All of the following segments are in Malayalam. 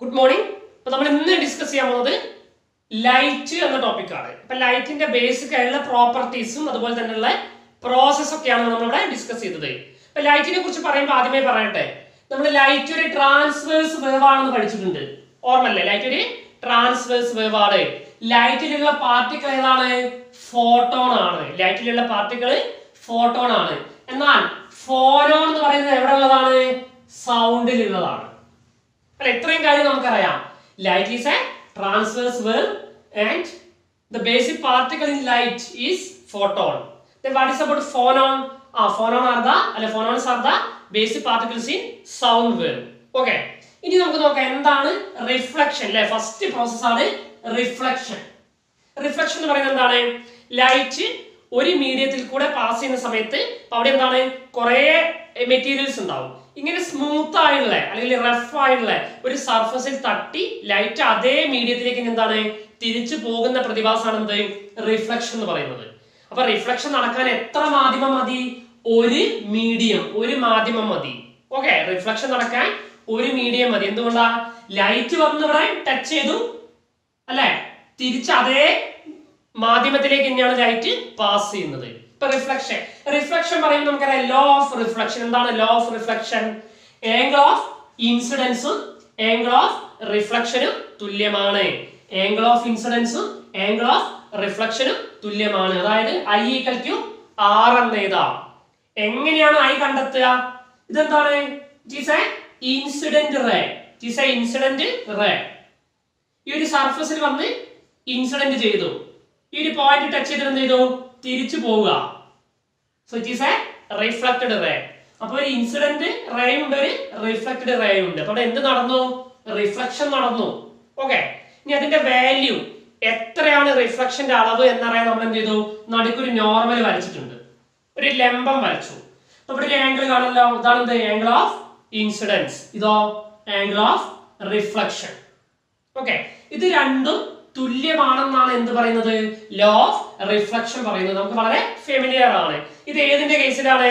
ഗുഡ് മോർണിംഗ് അപ്പൊ നമ്മൾ ഇന്ന് ഡിസ്കസ് ചെയ്യാൻ പോകുന്നത് ലൈറ്റ് എന്ന ടോപ്പിക്കാണ് ഇപ്പൊ ലൈറ്റിന്റെ ബേസിക് ആയിട്ടുള്ള പ്രോപ്പർട്ടീസും അതുപോലെ തന്നെയുള്ള പ്രോസസ് ഒക്കെയാണ് നമ്മളിവിടെ ഡിസ്കസ് ചെയ്തത് ഇപ്പൊ ലൈറ്റിനെ കുറിച്ച് പറയുമ്പോൾ ആദ്യമേ പറയട്ടെ നമ്മൾ ലൈറ്റ് ഒരു ട്രാൻസ്വേഴ്സ് വേവ് ആണെന്ന് പഠിച്ചിട്ടുണ്ട് ഓർമ്മല്ലേ ലൈറ്റ് ഒരു ട്രാൻസ്വേഴ്സ് വേവ് ആണ് ലൈറ്റിലുള്ള പാർട്ടിക്കിൾ ഏതാണ് ഫോട്ടോൺ ആണ് ലൈറ്റിലുള്ള പാർട്ടിക്കിൾ ഫോട്ടോൺ ആണ് എന്നാൽ ഫോനോൺ എന്ന് പറയുന്നത് എവിടെ ഉള്ളതാണ് സൗണ്ടിലുള്ളതാണ് അല്ല ഇത്രയും കാര്യം നമുക്കറിയാം light is a transverse wave and the basic particle in light is photon then what is about phonon ആ phonon are the അല്ലെ phonons are the basic particles in sound wave okay ഇനി നമുക്ക് നോക്കാം എന്താണ് റിഫ്ലക്ഷൻ അല്ലെ ഫസ്റ്റ് പ്രോസസ് ആണ് റിഫ്ലക്ഷൻ റിഫ്ലക്ഷൻ എന്ന് പറയുന്നത് എന്താണ് ലൈറ്റ് ഒരു മീഡിയത്തിൽ കൂടെ പാസ് ചെയ്യുന്ന സമയത്ത് ഇപ്പൊ അവിടെ എന്താണ് കുറെ മെറ്റീരിയൽസ് ഉണ്ടാവും ഇങ്ങനെ സ്മൂത്ത് ആയിട്ടുള്ള അല്ലെങ്കിൽ റഫ് ആയിട്ടുള്ള ഒരു സർഫസിൽ തട്ടി ലൈറ്റ് അതേ മീഡിയത്തിലേക്ക് എന്താണ് തിരിച്ചു പോകുന്ന പ്രതിഭാസമാണ് എന്ത് റിഫ്ലക്ഷൻ എന്ന് പറയുന്നത് അപ്പൊ റിഫ്ലക്ഷൻ നടക്കാൻ എത്ര മാധ്യമം മതി ഒരു മീഡിയം ഒരു മാധ്യമം മതി ഓക്കെ റിഫ്ലക്ഷൻ നടക്കാൻ ഒരു മീഡിയം മതി എന്തുകൊണ്ടാ ലൈറ്റ് വന്ന് ഇവിടെ ടച്ച് ചെയ്തു അല്ലെ തിരിച്ച് അതേ മാധ്യമത്തിലേക്ക് തന്നെയാണ് ലൈറ്റ് പാസ് ചെയ്യുന്നത് ഇപ്പൊ റിഫ്ലക്ഷൻ റിഫ്ലക്ഷൻ പറയുമ്പോൾ നമുക്കറിയാം ലോ ഓഫ് റിഫ്ലക്ഷൻ എന്താണ് law of reflection angle of ഇൻസിഡൻസും ആംഗിൾ ഓഫ് റിഫ്ലക്ഷനും തുല്യമാണ് ആംഗിൾ ഓഫ് ഇൻസിഡൻസും ആംഗിൾ ഓഫ് റിഫ്ലക്ഷനും തുല്യമാണ് അതായത് ഐ ഈക്വൽ ടു ആർ എന്ന് എഴുതാം എങ്ങനെയാണ് ഐ കണ്ടെത്തുക ഇതെന്താണ് ഇൻസിഡന്റ് റേ ഇൻസിഡന്റ് റേ ഈ ഒരു സർഫസിൽ വന്ന് ഇൻസിഡന്റ് ചെയ്തു ഈ ഒരു പോയിന്റ് ടച്ച് ചെയ്തിട്ട് എന്ത് ചെയ്തു തിരിച്ചു പോവുക so it is a reflected ray അപ്പൊ ഒരു ഇൻസിഡന്റ് റേ ഉണ്ട് ഒരു റിഫ്ലക്റ്റഡ് റേ ഉണ്ട് അപ്പൊ അവിടെ എന്ത് നടന്നു റിഫ്ലക്ഷൻ നടന്നു ഓക്കെ ഇനി അതിന്റെ വാല്യൂ എത്രയാണ് റിഫ്ലക്ഷന്റെ അളവ് എന്നറിയാൻ നമ്മൾ എന്ത് ചെയ്തു നടുക്കൊരു നോർമൽ വരച്ചിട്ടുണ്ട് ഒരു ലംബം വരച്ചു അപ്പൊ ഇവിടെ ഒരു ആംഗിൾ കാണല്ലോ ഇതാണ് എന്ത് ആംഗിൾ ഓഫ് ഇൻസിഡൻസ് ഇതോ ആംഗിൾ ഓഫ് റിഫ്ലക്ഷൻ ഓക്കെ ഇത് രണ്ടും തുല്യമാണെന്നാണ് എന്ത് പറയുന്നത് ലോ ഓഫ് റിഫ്ലക്ഷൻ പറയുന്നത് നമുക്ക് വളരെ ഫെമിലിയർ ആണ് ഇത് ഏതിന്റെ കേസിലാണ്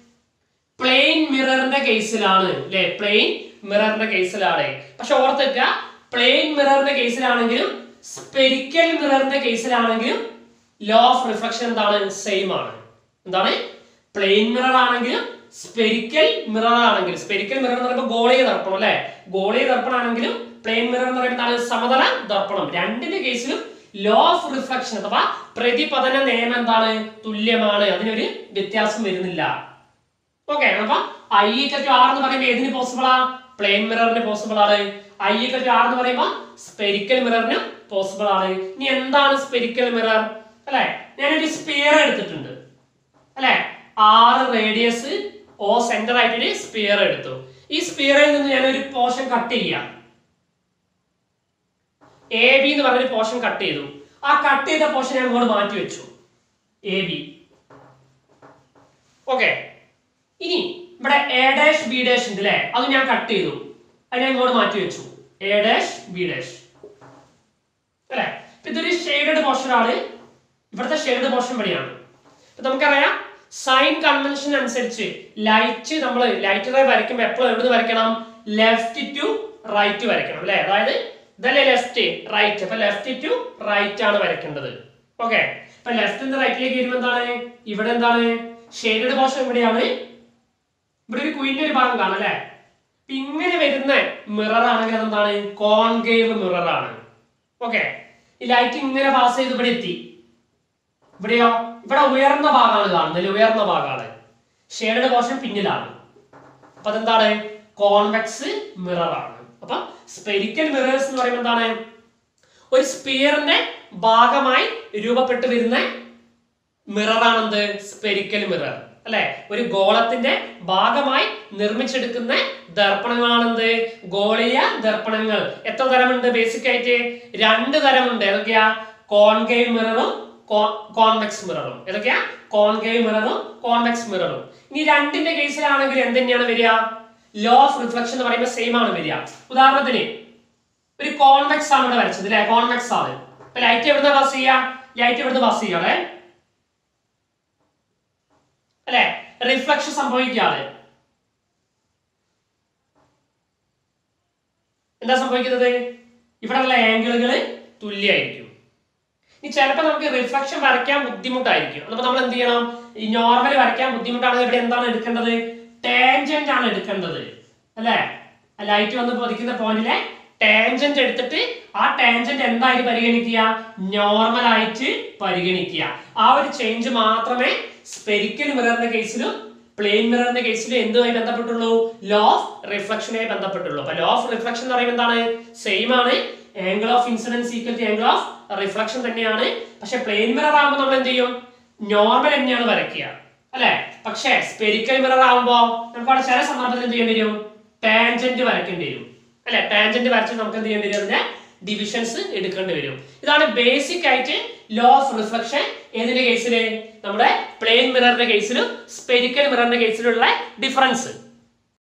പ്ലെയിൻ മിററിന്റെ കേസിലാണ് അല്ലെ പ്ലെയിൻ മിററിന്റെ കേസിലാണ് പക്ഷെ ഓർത്തേക്ക പ്ലെയിൻ മിററിന്റെ കേസിലാണെങ്കിലും സ്പെരിക്കൽ മിററിന്റെ കേസിലാണെങ്കിലും ലോ ഓഫ് റിഫ്ലക്ഷൻ എന്താണ് സെയിം ആണ് എന്താണ് പ്ലെയിൻ മിറർ ആണെങ്കിലും സ്പെരിക്കൽ മിറർ ആണെങ്കിലും സ്പെരിക്കൽ മിറർ എന്ന് പറയുമ്പോൾ ഗോളീയ ദർപ്പണം അല്ലെ ഗോളീയ ദർപ്പണം ആണെങ്കിലും പ്ലെയിൻ മിറർ എന്ന് പറയുന്നത് എന്താണ് സമതല ദർപ്പണം രണ്ടിന്റെ കേസിലും ലോ ഓഫ് റിഫ്ലക്ഷൻ അഥവാ പ്രതിപതന നിയമം എന്താണ് തുല്യമാണ് അതിനൊരു വ്യത്യാസം വരുന്നില്ല ഓക്കെ അപ്പൊ ഐ ഈക്വൽ ടു ആർ എന്ന് പറയുമ്പോൾ ഏതിന് പോസിബിൾ ആ പ്ലെയിൻ മിററിന് പോസിബിൾ ആണ് ഐ ഈക്വൽ ടു ആർ എന്ന് പറയുമ്പോൾ സ്പെരിക്കൽ മിററിന് പോസിബിൾ ആണ് ഇനി എന്താണ് സ്പെരിക്കൽ മിറർ അല്ലെ ഞാനൊരു സ്പിയർ എടുത്തിട്ടുണ്ട് അല്ലെ ആറ് റേഡിയസ് ഓ സെന്റർ ആയിട്ടൊരു സ്പിയർ എടുത്തു ഈ സ്പിയറിൽ നിന്ന് ഞാൻ ഒരു പോർഷൻ കട്ട് ചെയ്യാം എ ബി എന്ന് പറഞ്ഞൊരു പോർഷൻ കട്ട് ചെയ്തു ആ കട്ട് ചെയ്ത പോർഷൻ ഞാൻ ഇങ്ങോട്ട് മാറ്റി വെച്ചു എ ബി ഓക്കെ ഇനി ഇവിടെ എ ഡാഷ് ബി ഡാഷ് ഉണ്ട് അല്ലെ അത് ഞാൻ കട്ട് ചെയ്തു അത് ഞാൻ ഇങ്ങോട്ട് മാറ്റി വെച്ചു എ ഡാഷ് ബി ഡാഷ് അല്ലെ ഇതൊരു ഷെയ്ഡഡ് പോർഷൻ ആണ് ഇവിടുത്തെ ഷെയ്ഡഡ് പോർഷൻ ഇവിടെയാണ് ഇപ്പൊ നമുക്കറിയാം സൈൻ കൺവെൻഷൻ അനുസരിച്ച് ലൈറ്റ് നമ്മൾ ലൈറ്റ് റേ വരയ്ക്കുമ്പോൾ എപ്പോഴും എവിടെ വരയ്ക്കണം ലെഫ്റ്റ് ടു റൈറ്റ് വരയ്ക്കണം അല്ലെ അതായത് ഇതല്ലേ ലെഫ്റ്റ് റൈറ്റ് അപ്പൊ ലെഫ്റ്റ് ടു റൈറ്റ് ആണ് വരയ്ക്കേണ്ടത് ഓക്കെ അപ്പൊ ലെഫ്റ്റ് നിന്ന് റൈറ്റിലേക്ക് വരുമ്പോൾ എന്താണ് ഇവിടെ എന്താണ് ഷെയ്ഡഡ് പോർഷൻ ഇവിടെയാണ് ഇവിടെ ഒരു കുയിന്റെ ഒരു ഭാഗം കാണാം അല്ലെ അപ്പൊ ഇങ്ങനെ വരുന്ന മിറർ ആണെങ്കിൽ അതെന്താണ് കോൺകേവ് മിറർ ആണ് ഓക്കെ ഈ ലൈറ്റ് ഇങ്ങനെ പാസ് ചെയ്ത് ഇവിടെ എത്തി ഇവിടെയോ ഇവിടെ ഉയർന്ന ഭാഗമാണ് കാണുന്നത് അല്ലെ ഉയർന്ന ഭാഗമാണ് ഷെയ്ഡഡ് പോർഷൻ പിന്നിലാണ് അപ്പൊ അതെന്താണ് കോൺവെക്സ് മിറർ ആണ് അപ്പൊ സ്പെരിക്കൽ മിറേഴ്സ് എന്ന് പറയുമ്പോൾ എന്താണ് ഒരു സ്പിയറിന്റെ ഭാഗമായി രൂപപ്പെട്ടു വരുന്ന മിറർ ആണെന്ത് സ്പെരിക്കൽ മിറർ അല്ലെ ഒരു ഗോളത്തിന്റെ ഭാഗമായി നിർമ്മിച്ചെടുക്കുന്ന ദർപ്പണങ്ങളാണെന്ത് ഗോളീയ ദർപ്പണങ്ങൾ എത്ര തരമുണ്ട് ബേസിക് ആയിട്ട് രണ്ട് തരമുണ്ട് ഏതൊക്കെയാ കോൺകേവ് മിററും കോൺവെക്സ് മിററും ഏതൊക്കെയാ കോൺകേവ് മിററും കോൺവെക്സ് മിററും ഇനി രണ്ടിന്റെ കേസിലാണെങ്കിൽ എന്ത് തന്നെയാണ് വരിക ലോ ഓഫ് റിഫ്ലക്ഷൻ എന്ന് പറയുമ്പോൾ സെയിം ആണ് വരിക ഉദാഹരണത്തിന് ഒരു കോൺവെക്സ് ആണ് ഇവിടെ വരച്ചത് അല്ലെ കോൺവെക്സ് ആണ് അപ്പൊ ലൈറ്റ് എവിടുന്ന പാസ് ചെയ്യാ ലൈറ്റ് എവിടുന്ന് പാസ് ചെയ്യാതെ അല്ലെ റിഫ്ലക്ഷൻ സംഭവിക്കാതെ എന്താ സംഭവിക്കുന്നത് ഇവിടെയുള്ള ആംഗിളുകൾ തുല്യമായിരിക്കും ഇനി ചിലപ്പോൾ നമുക്ക് റിഫ്ലക്ഷൻ വരയ്ക്കാൻ ബുദ്ധിമുട്ടായിരിക്കും അപ്പോൾ നമ്മൾ എന്ത് ചെയ്യണം ഈ നോർമൽ വരയ്ക്കാൻ ബുദ്ധിമുട്ടാണെങ്കിൽ ഇവിടെ എന്താണ് എടുക്കേണ്ടത് ടാൻജന്റ് ആണ് എടുക്കേണ്ടത് അല്ലേ ലൈറ്റ് വന്ന് പതിക്കുന്ന പോയിന്റിലെ ടാൻജന്റ് എടുത്തിട്ട് ആ ടാൻജന്റ് എന്തായിട്ട് പരിഗണിക്കുക നോർമൽ ആയിട്ട് പരിഗണിക്കുക ആ ഒരു ചേഞ്ച് മാത്രമേ സ്പെരിക്കൽ മിററിന്റെ കേസിലും പ്ലെയിൻ മിററിന്റെ കേസിലും എന്തുമായി ബന്ധപ്പെട്ടുള്ളൂ ലോ ഓഫ് റിഫ്ലക്ഷനുമായി ബന്ധപ്പെട്ടുള്ളൂ അപ്പൊ ലോ ഓഫ് റിഫ്ലക്ഷൻ എന്ന് പറയുമ്പോൾ എന്താണ് സെയിം ആണ് angle of incidence equal to angle of reflection തന്നെയാണ് പക്ഷെ പ്ലെയിൻ മിറർ ആകുമ്പോൾ നമ്മൾ എന്ത് ചെയ്യും നോർമൽ തന്നെയാണ് വരയ്ക്കുക അല്ലെ പക്ഷെ സ്പെരിക്കൽ മിറർ ആകുമ്പോൾ നമുക്ക് അവിടെ ചില സന്ദർഭത്തിൽ എന്ത് ചെയ്യേണ്ടി വരും ടാൻജന്റ് വരയ്ക്കേണ്ടി വരും അല്ലെ ടാൻജന്റ് വരച്ച് നമുക്ക് എന്ത് ചെയ്യേണ്ടി വരും അതിന്റെ ഡിവിഷൻസ് എടുക്കേണ്ടി വരും ഇതാണ് ബേസിക് ആയിട്ട് ലോ ഓഫ് റിഫ്ലക്ഷൻ ഏതിന്റെ കേസിൽ നമ്മുടെ പ്ലെയിൻ മിററിന്റെ കേസിലും സ്പെരിക്കൽ മിററിന്റെ കേസിലുള്ള ഡിഫറൻസ്